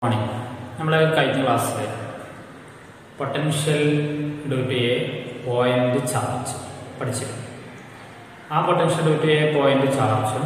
Morning നമ്മൾ കഴിഞ്ഞ ക്ലാസ്സിൽ potential due to a point charge പഠിച്ചിരുന്നു ആ potential due to a point ചാർജും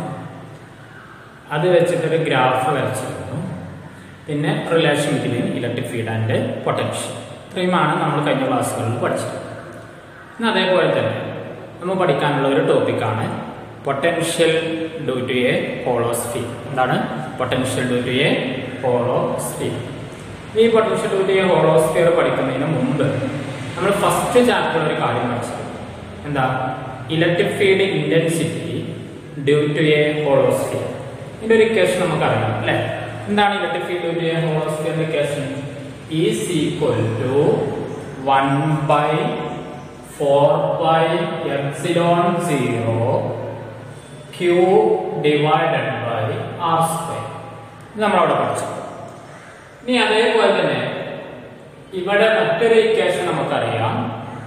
അത് വെച്ചിട്ടൊരു ഗ്രാഫ് വരച്ചിരുന്നു പിന്നെ relation between electric field and potential ഇത്രയുമാണ് നമ്മൾ കഴിഞ്ഞ ക്ലാസ്സുകളിൽ പഠിച്ചത് ഇന്ന് അതേപോലെ തന്നെ നമ്മൾ പഠിക്കാനുള്ള ഒരു ടോപ്പിക്കാണ് potential due to a hollow sphere എന്താണ് potential due to a hollow sphere ഈ potential due to a hollow sphere പഠിക്കുന്നതിന് മുമ്പ് നമ്മൾ ഫസ്റ്റ് ചാപ്റ്റർ ഒരു കാര്യം പഠിച്ചത് എന്താ electric field intensity due to a hollow sphere ഇതിന്റെ ഒരു ഇക്വേഷൻ നമുക്കറിയാം അല്ലെ എന്താണ് electric field due to a ഹോളോസ്ഫിയറിന്റെ equation is equal to one by four by epsilon zero q divided by r square ഇത് നമ്മളവിടെ പഠിച്ചു ഇനി അതേപോലെ തന്നെ ഇവിടെ മറ്റൊരു ഇക്വേഷൻ നമുക്കറിയാം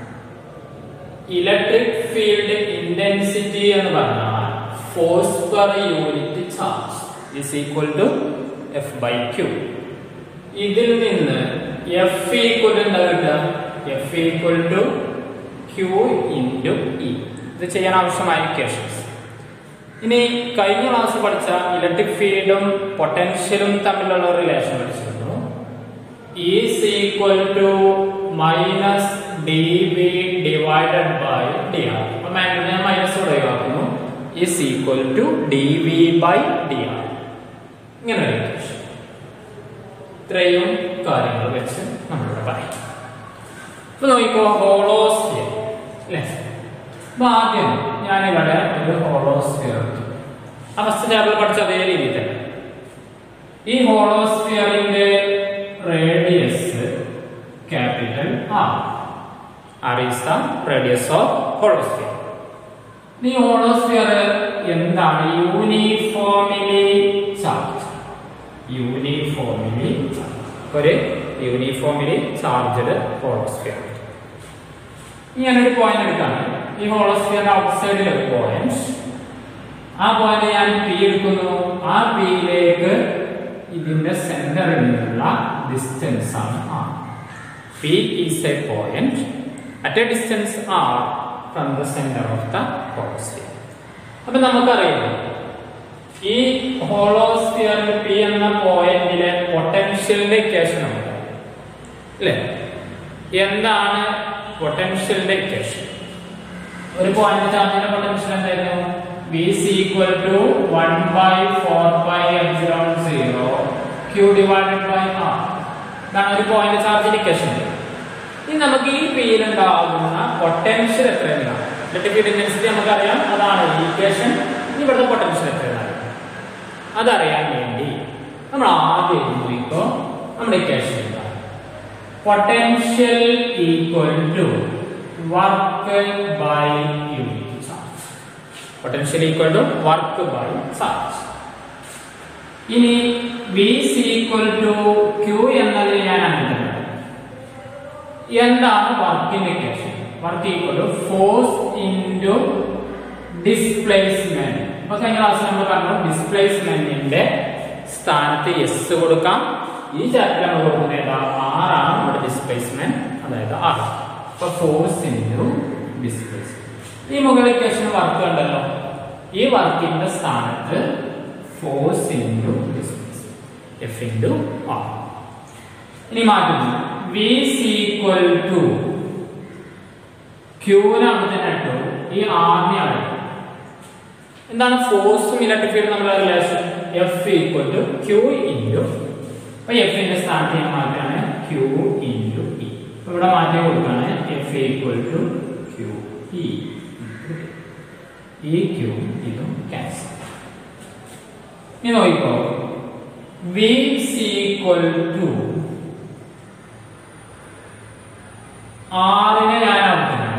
ഇലക്ട്രിക് ഫീൽഡ് ഇന്റൻസിറ്റി എന്ന് പറഞ്ഞാൽ force per unit charge is equal to f by q ഇതിൽ നിന്ന് എഫ് ഈക്വൽ എന്താ കിട്ടുക f equal to q into e ഇത് ചെയ്യാൻ ആവശ്യമായ ഇക്വേഷൻസ് ഇനി കഴിഞ്ഞ ക്ലാസ് പഠിച്ച ഇലക്ട്രിക് ഫീൽഡും പൊട്ടൻഷ്യലും തമ്മിലുള്ള റിലേഷൻ പഠിച്ചിരുന്നു is equal to minus d v divided by d r അപ്പൊ ഞാൻ മൈനസ് ഒഴിവാക്കുന്നു is equal to d v by d r ഇങ്ങനെ ഒരു ഇക്വേഷൻ ഇത്രയും കാര്യങ്ങൾ വെച്ച് നമ്മളിവിടെ പറയും ഇപ്പൊ നോക്കിക്കോ ഹോളോസ്ഫിയർ അല്ലേ അപ്പൊ ആദ്യം ഞാനിവിടെ ഒരു ഹോളോസ്ഫിയർ എടുത്തു ആ ഫസ്റ്റ് ചാപ്റ്റർ പഠിച്ച അതേ രീതിയിൽ തന്നെ ഈ ഹോളോസ്ഫിയറിന്റെ radius capital r r is the radius of hollow sphere ഈ ഹോളോസ്ഫിയർ എന്താണ് യൂണിഫോമിലി ചാർജ് യൂണിഫോമിലി ഒരു യൂണിഫോമിലി ചാർജഡ് ഹോളോസ്ഫിയർ ഞാനൊരു പോയിന്റ് എടുക്കാണ് ഈ ഹോളോസ്ഫിയറിന്റെ ഔട്ട്സൈഡിൽ ഒരു പോയിന്റ് ആ പോയിന്റ് ഞാൻ പി എടുക്കുന്നു ആ പിയിലേക്ക് ഇതിന്റെ സെന്ററിൽ നിന്നുള്ള ഡിസ്റ്റൻസ് ആണ് r p is a point at a distance r from the centre of the hollow sphere അപ്പൊ നമുക്കറിയാം ഈ ഹോളോസ്ഫിയറിൽ പി എന്ന പോയിന്റിലെ പൊട്ടൻഷ്യലിന്റെ ഇക്വേഷൻ നമുക്ക് അല്ലേ എന്താണ് പൊട്ടൻഷ്യലിന്റെ ഇക്വേഷൻ ഒരു പോയിന്റ് ചാർജിന്റെ പൊട്ടൻഷ്യൽ എന്തായിരുന്നു v c equal to one by four by epsilon zero q divided by r ഇതാണ് ഒരു പോയിന്റ് ചാർജിന്റെ ഇക്വേഷൻ ഇനി നമുക്ക് ഈ പിയിൽ ഉണ്ടാകുന്ന പൊട്ടൻഷ്യൽ എത്രയാണ് ഇലക്ട്രിക് ഫീൽഡ് ഇന്റൻസിറ്റി നമുക്കറിയാം അതാണ് ഈ ഇക്വേഷൻ ഇവിടുത്തെ പൊട്ടൻഷ്യൽ എത്രയാണ് അതറിയാൻ വേണ്ടി നമ്മൾ ആദ്യം നോക്കിക്കോ നമ്മുടെ ഇക്വേഷൻ എന്താണ് potential equal to work by unit charge potential equal to work by charge ഇനി v c equal to q എന്നത് ഞാൻ അങ്ങനെ എന്താണ് വർക്കിന്റെ equation work equal to force into displacement അപ്പൊ കഴിഞ്ഞ ക്ലാസ്സിൽ നമ്മൾ പറഞ്ഞു ഡിസ്പ്ലേസ്മെന്റിന്റെ സ്ഥാനത്ത് എസ് കൊടുക്കാം ഈ ചാപ്റ്റർ നമ്മൾ കൊടുക്കുന്ന ഏതാ ആറാണ് നമ്മുടെ ഡിസ്പ്ലേസ്മെന്റ് അതായത് ആർ അപ്പൊ ഫോഴ്സ് ഇൻറ്റു ഡിസ്പ്ലേസ്മെന്റ് ഈ മുകളിൽ ഇക്വേഷൻ വർക്ക് ഉണ്ടല്ലോ ഈ വർക്കിന്റെ സ്ഥാനത്ത് force into displacement f into r ഇനി മാറ്റുന്നു വി സി ഈക്വൽ ടു ക്യൂനാണ് തന്നെ ഇട്ടു ഈ ആറിനെ അടയ്ക്കും എന്താണ് ഫോഴ്സും ഇലക്ട്രിക് ഫീൽഡ് നമ്മുടെ relation f equal to q into അപ്പൊ എഫിന്റെ സ്ഥാനത്ത് ഞാൻ മാറ്റാണ് ക്യൂ ഇൻറ്റു ഇ ഇവിടെ മാറ്റി കൊടുക്കാണ് f equal to q e ഈ ക്യൂ ഇതും ക്യാൻസൽ ഇനി നോക്കിക്കോ വി സി ഈക്വൽ ടു ആറിനെ ഞാൻ ഔട്ടാണ്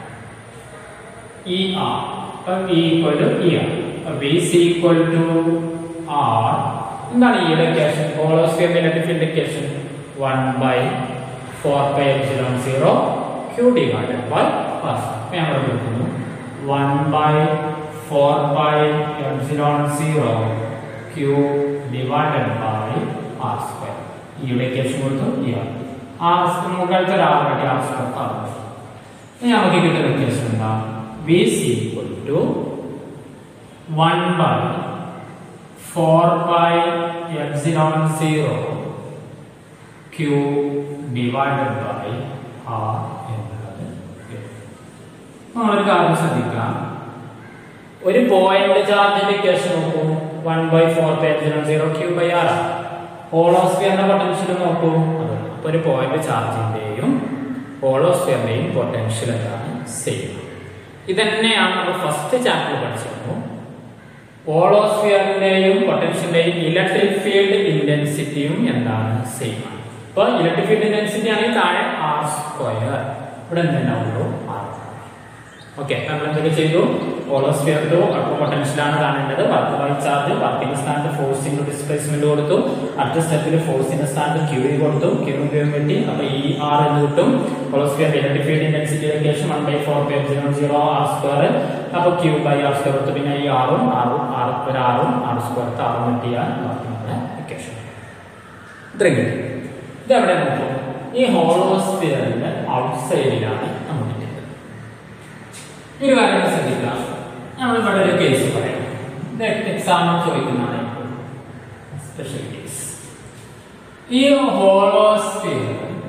ഇ ആർ അപ്പൊ v equal to e r v c equal to r എന്താണ് ഈ ഇക്വേഷൻ ഹോളോസ്ഫിയറിന്റെ electric field equation 1 by 4 pi epsilon 0 q divided by r ഞാൻ ഇവിടെ കൊടുക്കുന്നു 1 by 4 by epsilon 0 q divided by r square ഇയുടെ equation കൊടുത്തു ഈ ആർ ആർ മുകളിലത്തെ ഒരു ആർ വേണ്ടി ആർ സ്ക്വയർ ആർ ഇനി നമുക്ക് കിട്ടുന്ന ഇക്വേഷൻ എന്താ v c equal to one by four by epsilon zero q divided by r എന്നുള്ളത് കിട്ടും. നമ്മളൊരു കാര്യം ശ്രദ്ധിക്കാം ഒരു പോയിന്റ് ചാർജിന്റെ ഇക്വേഷൻ നോക്കൂ one by four by epsilon zero q by r ഹോളോസ്ഫിയറിന്റെ പൊട്ടൻഷ്യൽ നോക്കൂ അത് അപ്പൊ ഒരു പോയിന്റ് ചാർജിന്റെയും ഹോളോസ്ഫിയറിന്റെയും പൊട്ടൻഷ്യൽ എന്താണ് സെയിം ഇതന്നെയാണ് നമ്മൾ ഫസ്റ്റ് ചാപ്റ്റർ പഠിച്ചിരുന്നു ഹോളോസ്ഫിയറിന്റെയും പൊട്ടൻഷ്യലിന്റെയും ഇലക്ട്രിക് ഫീൽഡ് ഇന്റൻസിറ്റിയും എന്താണ് സെയിം ആണ് ഇപ്പൊ ഇലക്ട്രിക് ഫീൽഡ് ഇന്റൻസിറ്റി ആണെങ്കിൽ താഴെ ആർ സ്ക്വയർ ഇവിടെ എന്തുണ്ടാവുള്ളൂ ആർ ഓക്കെ നമ്മൾ എന്തൊക്കെ ചെയ്തു ഹോളോസ്ഫിയർ ടു അടുത്ത പൊട്ടൻഷ്യലാണ് കാണേണ്ടത് വർക്ക് ബൈ ചാർജ് വർക്കിന്റെ സ്ഥാനത്ത് ഫോഴ്സിന്റെ ഡിസ്പ്ലേസ്മെന്റ് കൊടുത്തു അടുത്ത സ്റ്റെപ്പിൽ ഫോഴ്സിന്റെ സ്ഥാനത്ത് ക്യൂ കൊടുത്തു ക്യൂ ക്യൂ വെട്ടി അപ്പൊ ഈ ആർ എന്ന് കിട്ടും ഹോളോസ്ഫിയർ electric field intensity location one by four by zero zero r square അപ്പൊ ക്യൂ ബൈ ആർ സ്ക്വയർ കൊടുത്തു പിന്നെ ഈ ആറും ആറും ആർ ഒരു ആറും ആർ സ്ക്വയർ ആറും വെട്ടിയാൽ ബാക്കി നമ്മുടെ ഇക്വേഷൻ ഇത്രയും കിട്ടി ഇതെവിടെ നോക്കും ഈ ഹോളോസ്ഫിയറിന്റെ ഔട്ട്സൈഡിലാണ് നമുക്ക് കിട്ടുന്നത് ഈ ഒരു കാര്യം ശ്രദ്ധിക്കാം നമ്മൾ ഇവിടെ ഒരു കേസ് പറയാം ഇത് എക്സാമിൽ ചോദിക്കുന്നതാണ് സ്പെഷ്യൽ കേസ് ഈ ഹോളോസ്ഫിയർ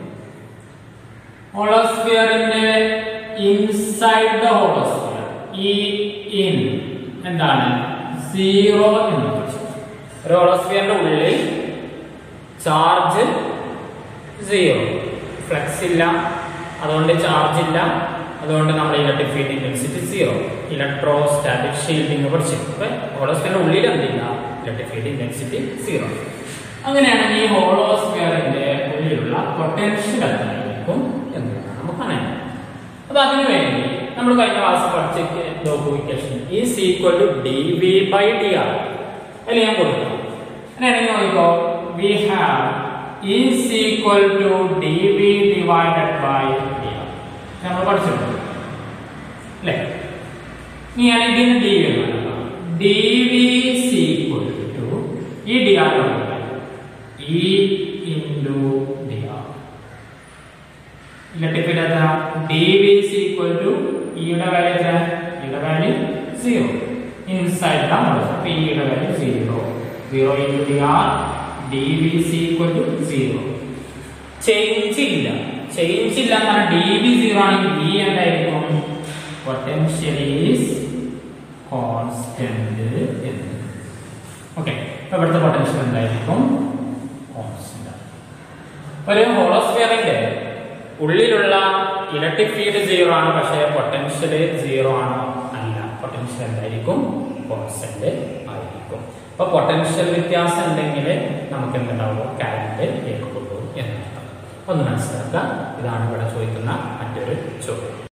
ഹോളോസ്ഫിയറിന്റെ ഇൻസൈഡ് ദ ഹോളോസ്ഫിയർ ഈ ഇൻ എന്താണ് സീറോ എന്ന് പഠിച്ചു ഒരു ഹോളോസ്ഫിയറിന്റെ ഉള്ളിൽ ചാർജ് സീറോ ഫ്ലക്സ് ഇല്ല അതുകൊണ്ട് ചാർജ് ഇല്ല അതുകൊണ്ട് നമ്മുടെ electric field intensity zero electrostatic shielding പഠിച്ചു അപ്പൊ ഹോളോസ്ഫിയറിന്റെ ഉള്ളിൽ എന്തില്ല ഇലക്ട്രിക് ഫീൽഡ് ഇന്റൻസിറ്റി സീറോ അങ്ങനെയാണെങ്കിൽ ഈ ഹോളോസ്ഫിയറിന്റെ ഉള്ളിലുള്ള പൊട്ടൻഷ്യൽ എത്രയായിരിക്കും എന്നാണ് നമുക്ക് പറയാം അപ്പൊ അതിനു വേണ്ടി നമ്മൾ കഴിഞ്ഞ ക്ലാസ് പഠിച്ച equation is equal to d v by d r അതിൽ ഞാൻ കൊടുക്കാം അങ്ങനെയാണെങ്കിൽ നോക്കിക്കോ we have is equal to d v divided by d r നമ്മൾ പഠിച്ചിട്ടുണ്ട് അല്ലേ ഇനി ഞാൻ ഇതിന് d v d v equal to ഈ d r e into d r electric field എത്ര d v is equal to ഇയുടെ വാല്യൂ എത്ര ഇയുടെ value zero inside the model അപ്പൊ ഇയുടെ value zero zero into d r d v is equal to zero change ഇല്ല change ഇല്ല എന്നാണ് d v zero ആണെങ്കിൽ വി എന്തായിരിക്കും പൊട്ടൻഷ്യൽ ഈസ് കോൺസ്റ്റന്റ് എന്ന് ഓക്കെ അപ്പൊ ഇവിടുത്തെ പൊട്ടൻഷ്യൽ എന്തായിരിക്കും കോൺസ്റ്റന്റ് ഒരു ഹോളോസ്ഫിയറിന്റെ ഉള്ളിലുള്ള ഇലക്ട്രിക് ഫീൽഡ് സീറോ ആണ് പക്ഷേ പൊട്ടൻഷ്യൽ സീറോ ആണോ അല്ല പൊട്ടൻഷ്യൽ എന്തായിരിക്കും കോൺസ്റ്റന്റ് ആയിരിക്കും അപ്പൊ പൊട്ടൻഷ്യൽ വ്യത്യാസം ഉണ്ടെങ്കിൽ നമുക്ക് എന്തുണ്ടാവും കറന്റ് ഏൽക്കുള്ളൂ എന്നർത്ഥം ഒന്ന് മനസ്സിലാക്കുക ഇതാണ് ഇവിടെ ചോദിക്കുന്ന മറ്റൊരു ചോദ്യം